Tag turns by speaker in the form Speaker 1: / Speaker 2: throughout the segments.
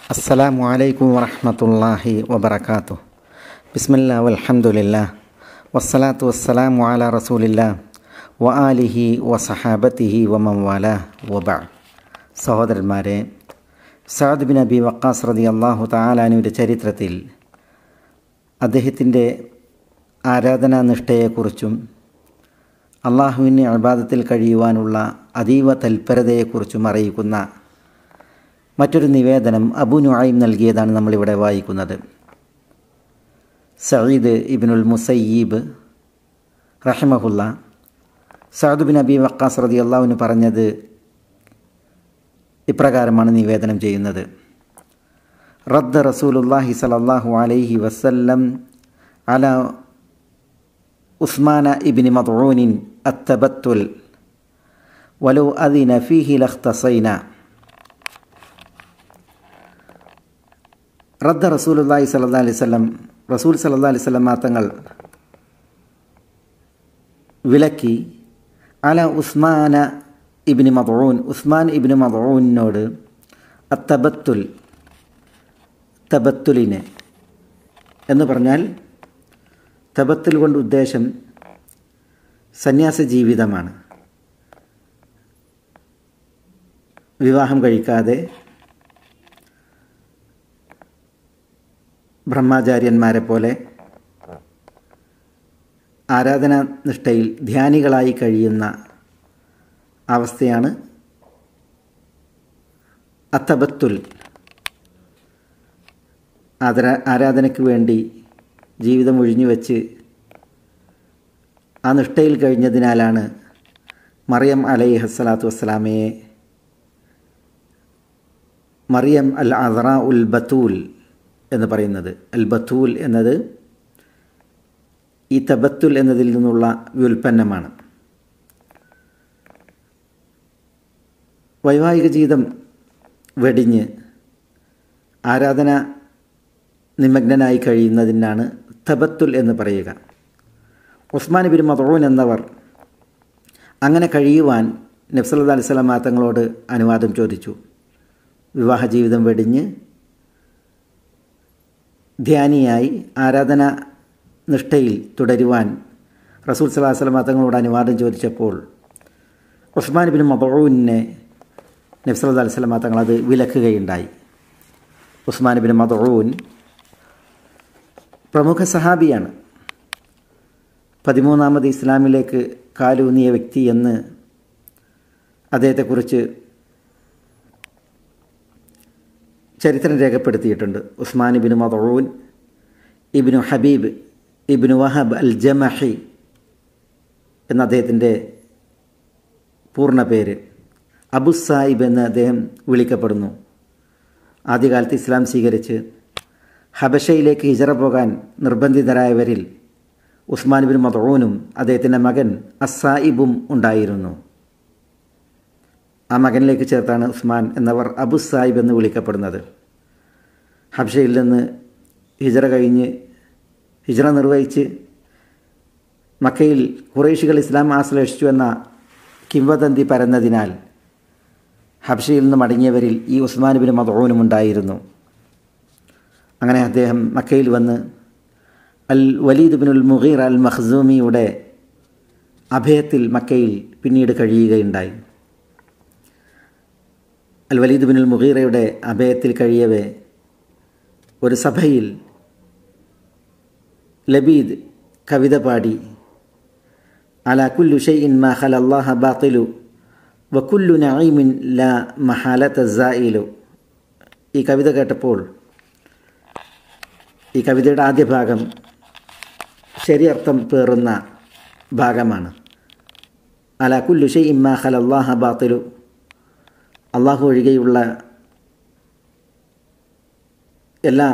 Speaker 1: السلام عليكم ورحمة الله وبركاته بسم الله والحمد لله والصلاة والسلام على رسول الله وآله وصحابته ومن والاه وبعد സഹോദരന്മാരെ Saad bin Abi Waqqas റതി അള്ളാഹു താലാനുവിൻ്റെ ചരിത്രത്തിൽ അദ്ദേഹത്തിൻ്റെ ആരാധനാ നിഷ്ഠയെക്കുറിച്ചും അള്ളാഹുവിനെ അബാദത്തിൽ കഴിയുവാനുള്ള അതീവ തൽപരതയെക്കുറിച്ചും അറിയിക്കുന്ന മറ്റൊരു നിവേദനം അബു നുആയിം നൽകിയതാണ് നമ്മളിവിടെ വായിക്കുന്നത് സയ്യിദ് ഇബിനുൽ മുസയ്യീബ് റഹ്മഹുല്ല സഅദ് ബിൻ അബി വക്കാസ് റതി അള്ളാഹുവിന് പറഞ്ഞത് ഇപ്രകാരമാണ് നിവേദനം ചെയ്യുന്നത് റദ്ദ റസൂലുല്ലാഹി സലല്ലാഹു അലൈഹി വസല്ലം അല ഉസ്മാന ഇബിന് മദ്ഊനിൻ അത്തബത്തുൽ വലു അദിന ഫീഹി ലഖ്തസൈന റദ്ദ റസൂലുല്ലാഹി സല്ലാ അലൈഹി സ്വലം റസൂൽ സല്ലാ അലൈഹി സ്വലം തങ്ങൾ വിലക്കി അല ഉസ്മാന ഇബിന് മദൂൻ ഉസ്മാൻ ഇബിന് മദൂനോട് അത്തബത്തുൽ തബത്തുലിനെ എന്ന് പറഞ്ഞാൽ തബത്തുൽ കൊണ്ട് ഉദ്ദേശം സന്യാസ ജീവിതമാണ് വിവാഹം കഴിക്കാതെ ബ്രഹ്മാചാര്യന്മാരെ പോലെ ആരാധനാ നിഷ്ഠയിൽ ധ്യാനികളായി കഴിയുന്ന അവസ്ഥയാണ് അത്തബത്തുൽ ആദര ആരാധനയ്ക്ക് വേണ്ടി ജീവിതം ഒഴിഞ്ഞു വെച്ച് ആ നിഷ്ഠയിൽ കഴിഞ്ഞതിനാലാണ് മറിയം അലൈഹി ഹസ്സലാത്തു വസ്സലാമയെ മറിയം അൽ അദറ ഉൽ ബത്തൂൽ എന്ന് പറയുന്നത് അൽ ബത്തൂൽ എന്നത് ഈ തബത്തുൽ എന്നതിൽ നിന്നുള്ള വ്യുൽപ്പന്നമാണ് വൈവാഹിക ജീവിതം വെടിഞ്ഞ് ആരാധന നിമഗ്നനായി കഴിയുന്നതിനാണ് തബത്തുൽ എന്ന് പറയുക ഉസ്മാൻ ബിൻ മദൂൻ എന്നവർ അങ്ങനെ കഴിയുവാൻ നബ്സല്ലാ അലിസ്ലാം തങ്ങളോട് അനുവാദം ചോദിച്ചു വിവാഹ ജീവിതം വെടിഞ്ഞ് ധ്യാനിയായി ആരാധന നിഷ്ഠയിൽ തുടരുവാൻ റസൂൽ സലാഹു വസ്ലം തങ്ങളോട് അനുവാദം ചോദിച്ചപ്പോൾ ഉസ്മാൻ ബിൻ മദൂനെ നബ്സല്ലാ അലിസ്ലാം തങ്ങൾ അത് വിലക്കുകയുണ്ടായി ഉസ്മാൻ ബിൻ മദൂൻ പ്രമുഖ സഹാബിയാണ് പതിമൂന്നാമത് ഇസ്ലാമിലേക്ക് കാലൂന്നിയ വ്യക്തി എന്ന് അദ്ദേഹത്തെക്കുറിച്ച് ചരിത്രം രേഖപ്പെടുത്തിയിട്ടുണ്ട് ഉസ്മാൻ ഇബിന് മദൂൻ ഇബിനു ഹബീബ് ഇബിനു വഹബ് അൽ ജമഹി എന്ന അദ്ദേഹത്തിൻ്റെ പൂർണ്ണ പേര് അബു സാഹിബ് എന്ന് അദ്ദേഹം വിളിക്കപ്പെടുന്നു ആദ്യകാലത്ത് ഇസ്ലാം സ്വീകരിച്ച് ഹബഷയിലേക്ക് ഹിജറ പോകാൻ നിർബന്ധിതരായവരിൽ ഉസ്മാൻ ബിൻ മദൂനും അദ്ദേഹത്തിൻ്റെ മകൻ അസായിബും ഉണ്ടായിരുന്നു ആ മകനിലേക്ക് ചേർത്താണ് ഉസ്മാൻ എന്നവർ അബു സാഹിബ് എന്ന് വിളിക്കപ്പെടുന്നത് ഹബ്ഷയിൽ നിന്ന് ഹിജറ കഴിഞ്ഞ് ഹിജറ നിർവഹിച്ച് മക്കയിൽ കുറേശികൾ ഇസ്ലാം ആശ്ലേഷിച്ചു എന്ന കിംവദന്തി പരന്നതിനാൽ ഹബ്ഷയിൽ നിന്ന് മടങ്ങിയവരിൽ ഈ ഉസ്മാൻ ബിൻ മദൂനും ഉണ്ടായിരുന്നു അങ്ങനെ അദ്ദേഹം മക്കയിൽ വന്ന് അൽ വലീദ് ബിനുൽ മുഗീർ അൽ മഖ്സൂമിയുടെ അഭയത്തിൽ മക്കയിൽ പിന്നീട് കഴിയുകയുണ്ടായി അൽ വലീദ് ബിനുൽ മുഗീറയുടെ അഭയത്തിൽ കഴിയവേ ഒരു സഭയിൽ ലബീദ് കവിത പാടി അല കുല്ലു ഷെയ്ഇൻ മാ ഖലല്ലാഹ ബാത്തിലു വക്കുല്ലു നഈമിൻ ല മഹാലത സായിലു ഈ കവിത കേട്ടപ്പോൾ ഈ കവിതയുടെ ആദ്യ ഭാഗം ശരിയർത്ഥം പേറുന്ന ഭാഗമാണ് അല കുല്ലു ഷെയ് ഇമ്മാ ഖലല്ലാഹ ബാത്തിലു അള്ളാഹു ഒഴികെയുള്ള എല്ലാ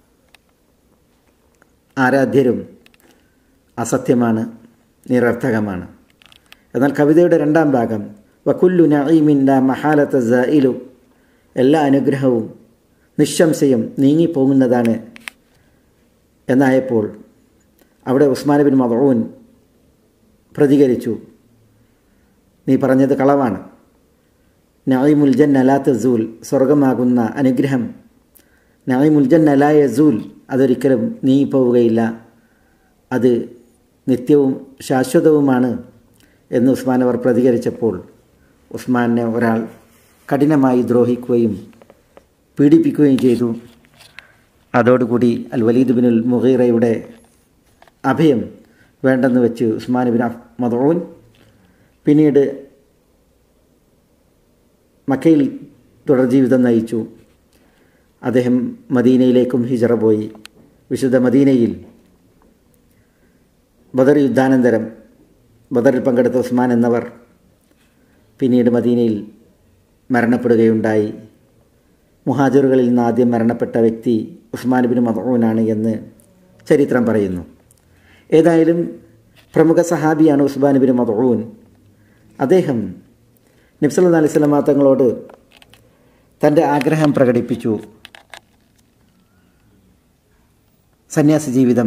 Speaker 1: ആരാധ്യരും അസത്യമാണ് നിരർത്ഥകമാണ് എന്നാൽ കവിതയുടെ രണ്ടാം ഭാഗം വക്കുല്ലു നഈമിൻ ല മഹാലത്ത സയിലു എല്ലാ അനുഗ്രഹവും നിശംശയം നീങ്ങിപ്പോകുന്നതാണ് എന്നായപ്പോൾ അവിടെ ഉസ്മാൻ ബിൻ മദൂൻ പ്രതികരിച്ചു നീ പറഞ്ഞത് കളവാണ് നഈമുൽ ജന്ന ലാ തസൂൽ സ്വർഗമാകുന്ന അനുഗ്രഹം നൈമുൽ ജന്ന യസൂൽ അതൊരിക്കലും നീങ്ങിപ്പോവുകയില്ല അത് നിത്യവും ശാശ്വതവുമാണ് എന്ന് ഉസ്മാൻ അവർ പ്രതികരിച്ചപ്പോൾ ഉസ്മാനെ ഒരാൾ കഠിനമായി ദ്രോഹിക്കുകയും പീഡിപ്പിക്കുകയും ചെയ്തു അതോടുകൂടി അൽ വലീദ് ബിനുൽ മുഹീറയുടെ അഭയം വേണ്ടെന്ന് വെച്ച് ഉസ്മാൻ ബിൻ മദോൻ പിന്നീട് മക്കയിൽ തുടർ ജീവിതം നയിച്ചു അദ്ദേഹം മദീനയിലേക്കും ഹിജറ പോയി വിശുദ്ധ മദീനയിൽ ബദർ യുദ്ധാനന്തരം ബദറിൽ പങ്കെടുത്ത ഉസ്മാൻ എന്നവർ പിന്നീട് മദീനയിൽ മരണപ്പെടുകയുണ്ടായി മുഹാജിറുകളിൽ നിന്ന് ആദ്യം മരണപ്പെട്ട വ്യക്തി ഉസ്മാൻ ബിൻ മദൂനാണ് എന്ന് ചരിത്രം പറയുന്നു ഏതായാലും പ്രമുഖ സഹാബിയാണ് ഉസ്മാൻ ബിൻ മദൂൻ അദ്ദേഹം നബ്സല്ലാ അലൈഹി സ്വലമാ തങ്ങളോട് തൻ്റെ ആഗ്രഹം പ്രകടിപ്പിച്ചു സന്യാസ ജീവിതം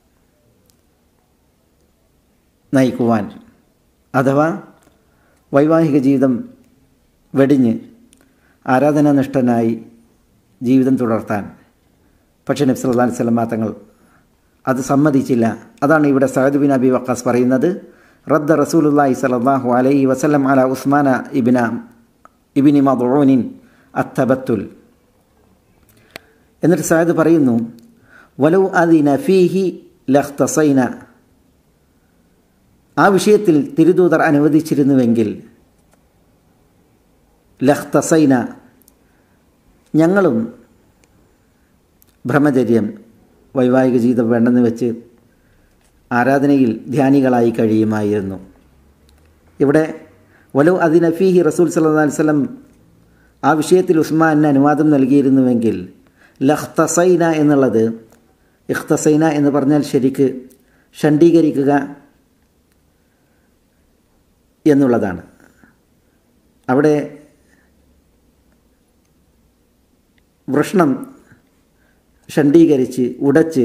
Speaker 1: നയിക്കുവാൻ അഥവാ വൈവാഹിക ജീവിതം വെടിഞ്ഞ് ആരാധനാനിഷ്ഠനായി ജീവിതം തുടർത്താൻ പക്ഷേ നബ്സല്ലാ അലൈഹി സ്വലമാ തങ്ങൾ അത് സമ്മതിച്ചില്ല അതാണ് ഇവിടെ സഹദ് ബിൻ അബി വക്കാസ് പറയുന്നത് റദ്ദ റസൂലുല്ലാഹി സലല്ലാഹു അലൈഹി വസല്ലം അല ഉസ്മാന ഇബിന ഇബിനി മദൂനിൻ അത്തബത്തുൽ എന്നിട്ട് സഹദ് പറയുന്നു വലൗ അദിന ഫീഹി ലഖ്തസൈന ആ വിഷയത്തിൽ തിരുദൂതർ അനുവദിച്ചിരുന്നുവെങ്കിൽ ലഖ്തസൈന ഞങ്ങളും ബ്രഹ്മചര്യം വൈവാഹിക ജീവിതം വേണ്ടെന്ന് വെച്ച് ആരാധനയിൽ ധ്യാനികളായി കഴിയുമായിരുന്നു ഇവിടെ വലു അതിനഫീഹി റസൂൽ സല്ലാ വല്ലം ആ വിഷയത്തിൽ ഉസ്മാന് അനുവാദം നൽകിയിരുന്നുവെങ്കിൽ ലഖ്തസൈന എന്നുള്ളത് ഇഖ്തസൈന എന്ന് പറഞ്ഞാൽ ശരിക്ക് ഷണ്ഡീകരിക്കുക എന്നുള്ളതാണ് അവിടെ വൃഷ്ണം ഷണ്ഡീകരിച്ച് ഉടച്ച്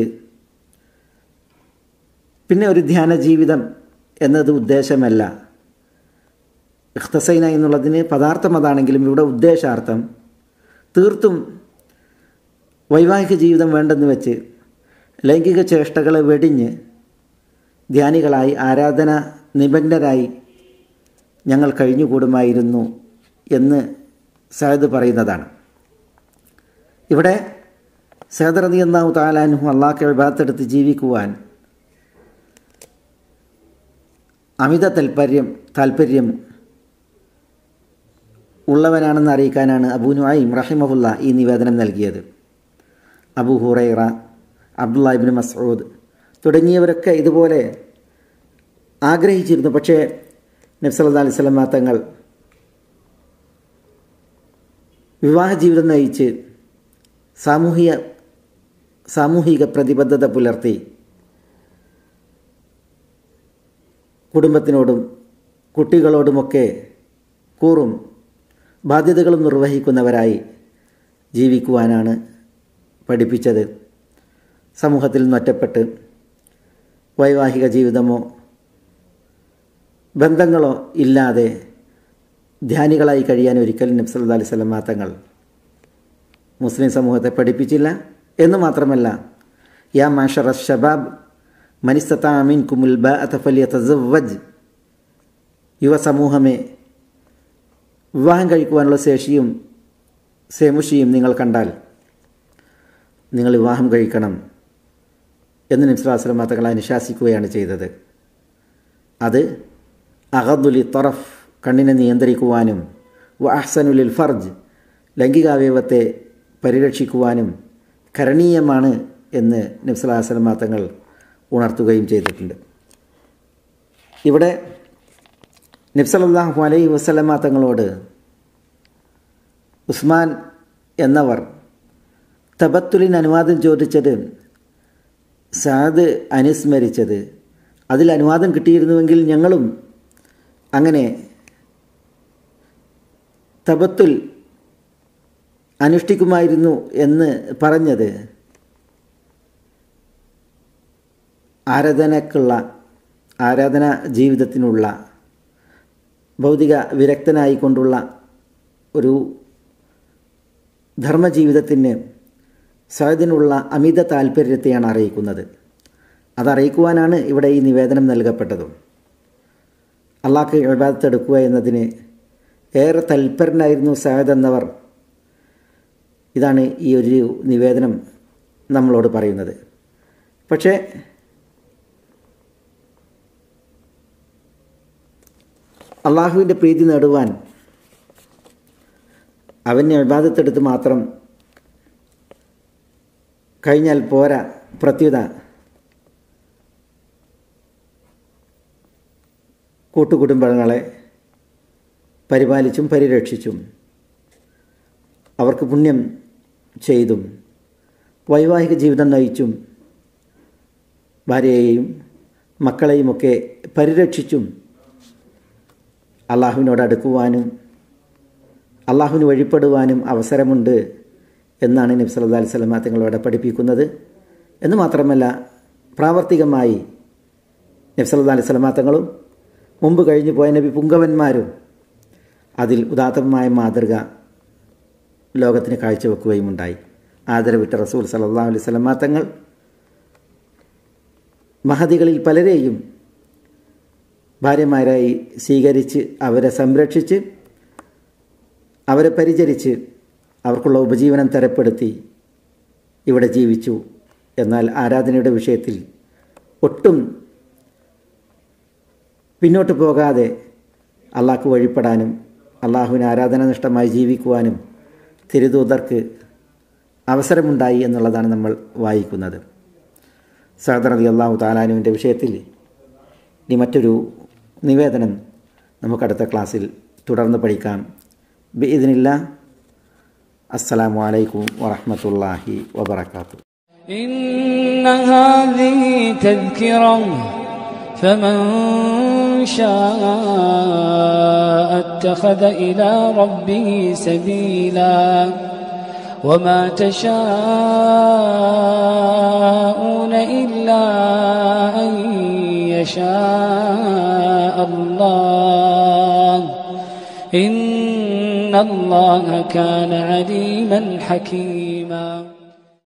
Speaker 1: പിന്നെ ഒരു ധ്യാന ജീവിതം എന്നത് ഉദ്ദേശമല്ല ഇഖ്തസൈന എന്നുള്ളതിന് പദാർത്ഥം അതാണെങ്കിലും ഇവിടെ ഉദ്ദേശാർത്ഥം തീർത്തും വൈവാഹിക ജീവിതം വേണ്ടെന്ന് വെച്ച് ലൈംഗിക ചേഷ്ടകളെ വെടിഞ്ഞ് ധ്യാനികളായി ആരാധന നിമഗ്നരായി ഞങ്ങൾ കഴിഞ്ഞുകൂടുമായിരുന്നു എന്ന് സഹദ് പറയുന്നതാണ് ഇവിടെ സഹദറതി എന്നാവു താലാനുഹു അള്ളാഹ് വിഭാഗത്തെടുത്ത് ജീവിക്കുവാൻ അമിത താൽപ്പര്യം താൽപ്പര്യം ഉള്ളവനാണെന്ന് അറിയിക്കാനാണ് അബൂ നുഐം റഹിമഹുല്ല ഈ നിവേദനം നൽകിയത് അബു ഹുറൈറ അബ്ദുള്ള ഇബിൻ മസൂദ് തുടങ്ങിയവരൊക്കെ ഇതുപോലെ ആഗ്രഹിച്ചിരുന്നു പക്ഷേ നബ്സല്ലാ അലൈഹി സ്വലമ തങ്ങൾ വിവാഹ ജീവിതം നയിച്ച് സാമൂഹിക സാമൂഹിക പ്രതിബദ്ധത പുലർത്തി കുടുംബത്തിനോടും കുട്ടികളോടുമൊക്കെ കൂറും ബാധ്യതകളും നിർവഹിക്കുന്നവരായി ജീവിക്കുവാനാണ് പഠിപ്പിച്ചത് സമൂഹത്തിൽ നിന്നൊറ്റപ്പെട്ട് വൈവാഹിക ജീവിതമോ ബന്ധങ്ങളോ ഇല്ലാതെ ധ്യാനികളായി കഴിയാൻ ഒരിക്കലും നബ്സല്ലാ അലൈഹി സ്വലം തങ്ങൾ മുസ്ലിം സമൂഹത്തെ പഠിപ്പിച്ചില്ല എന്ന് മാത്രമല്ല യാ മാഷറ ഷബാബ് മനിസ്തത്താമിൻ കുമുൽ ബ അത്തഫലിയ തസവജ് യുവസമൂഹമേ വിവാഹം കഴിക്കുവാനുള്ള ശേഷിയും സേമുഷിയും നിങ്ങൾ കണ്ടാൽ നിങ്ങൾ വിവാഹം കഴിക്കണം എന്ന് നിംസ്ലാസ്ലം തങ്ങൾ അനുശാസിക്കുകയാണ് ചെയ്തത് അത് അഹദുലി തൊറഫ് കണ്ണിനെ നിയന്ത്രിക്കുവാനും വ അഹ്സനുലിൽ ഫർജ് ലൈംഗികാവയവത്തെ പരിരക്ഷിക്കുവാനും കരണീയമാണ് എന്ന് നബ്സലാസ്ലമ തങ്ങൾ ഉണർത്തുകയും ചെയ്തിട്ടുണ്ട് ഇവിടെ നബ്സലല്ലാഹു അലൈഹി വസ്ലമ തങ്ങളോട് ഉസ്മാൻ എന്നവർ തബത്തുലിന് അനുവാദം ചോദിച്ചത് സാദ് അനുസ്മരിച്ചത് അതിൽ അനുവാദം കിട്ടിയിരുന്നുവെങ്കിൽ ഞങ്ങളും അങ്ങനെ തബത്തുൽ അനുഷ്ഠിക്കുമായിരുന്നു എന്ന് പറഞ്ഞത് ആരാധനക്കുള്ള ആരാധന ജീവിതത്തിനുള്ള ഭൗതിക വിരക്തനായിക്കൊണ്ടുള്ള ഒരു ധർമ്മജീവിതത്തിന് സഹദിനുള്ള അമിത താല്പര്യത്തെയാണ് അറിയിക്കുന്നത് അതറിയിക്കുവാനാണ് ഇവിടെ ഈ നിവേദനം നൽകപ്പെട്ടതും അള്ളാഹ്ക്ക് ഇബാദത്തെടുക്കുക എന്നതിന് ഏറെ തൽപരനായിരുന്നു സഹദ് എന്നവർ ഇതാണ് ഈ ഒരു നിവേദനം നമ്മളോട് പറയുന്നത് പക്ഷേ അള്ളാഹുവിൻ്റെ പ്രീതി നേടുവാൻ അവനെ വിവാദത്തെടുത്ത് മാത്രം കഴിഞ്ഞാൽ പോരാ പ്രത്യുത കൂട്ടുകുടുംബങ്ങളെ പരിപാലിച്ചും പരിരക്ഷിച്ചും അവർക്ക് പുണ്യം ചെയ്തും വൈവാഹിക ജീവിതം നയിച്ചും ഭാര്യയെയും മക്കളെയുമൊക്കെ പരിരക്ഷിച്ചും അള്ളാഹുവിനോട് അടുക്കുവാനും അള്ളാഹുവിന് വഴിപ്പെടുവാനും അവസരമുണ്ട് എന്നാണ് നബി സല്ലല്ലാഹു അലൈഹി വസല്ലമ തങ്ങളോട് പഠിപ്പിക്കുന്നത് എന്ന് മാത്രമല്ല പ്രാവർത്തികമായി നബി സല്ലല്ലാഹു അലൈഹി വസല്ലമ തങ്ങളും മുമ്പ് കഴിഞ്ഞു പോയ നബി പുങ്കവന്മാരും അതിൽ ഉദാത്തമായ മാതൃക ലോകത്തിന് കാഴ്ചവെക്കുകയും ഉണ്ടായി ആദരവിട്ട റസൂൽ സല്ലല്ലാഹു അലൈഹി വസല്ലമ തങ്ങൾ മഹതികളിൽ പലരെയും ഭാര്യമാരായി സ്വീകരിച്ച് അവരെ സംരക്ഷിച്ച് അവരെ പരിചരിച്ച് അവർക്കുള്ള ഉപജീവനം തരപ്പെടുത്തി ഇവിടെ ജീവിച്ചു എന്നാൽ ആരാധനയുടെ വിഷയത്തിൽ ഒട്ടും പിന്നോട്ട് പോകാതെ അള്ളാഹ്ക്ക് വഴിപ്പെടാനും അള്ളാഹുവിന് ആരാധനാനിഷ്ഠമായി ജീവിക്കുവാനും തിരുദൂതർക്ക് അവസരമുണ്ടായി എന്നുള്ളതാണ് നമ്മൾ വായിക്കുന്നത് സഹദർ അള്ളാഹു താലാനുവിൻ്റെ വിഷയത്തിൽ ഇനി മറ്റൊരു നിവേദനം നമുക്കടുത്ത ക്ലാസ്സിൽ തുടർന്ന് പഠിക്കാം ബി ഇതിനില്ല അസ്സലാമു അലൈക്കും വറഹമത്തല്ലാഹി വബർക്കാത്തു
Speaker 2: إن هذه تذكرة فمن شاء اتخذ إلى ربه سبيلا وما تشاءون إلا أن يشاء الله إن الله كان عليما حكيما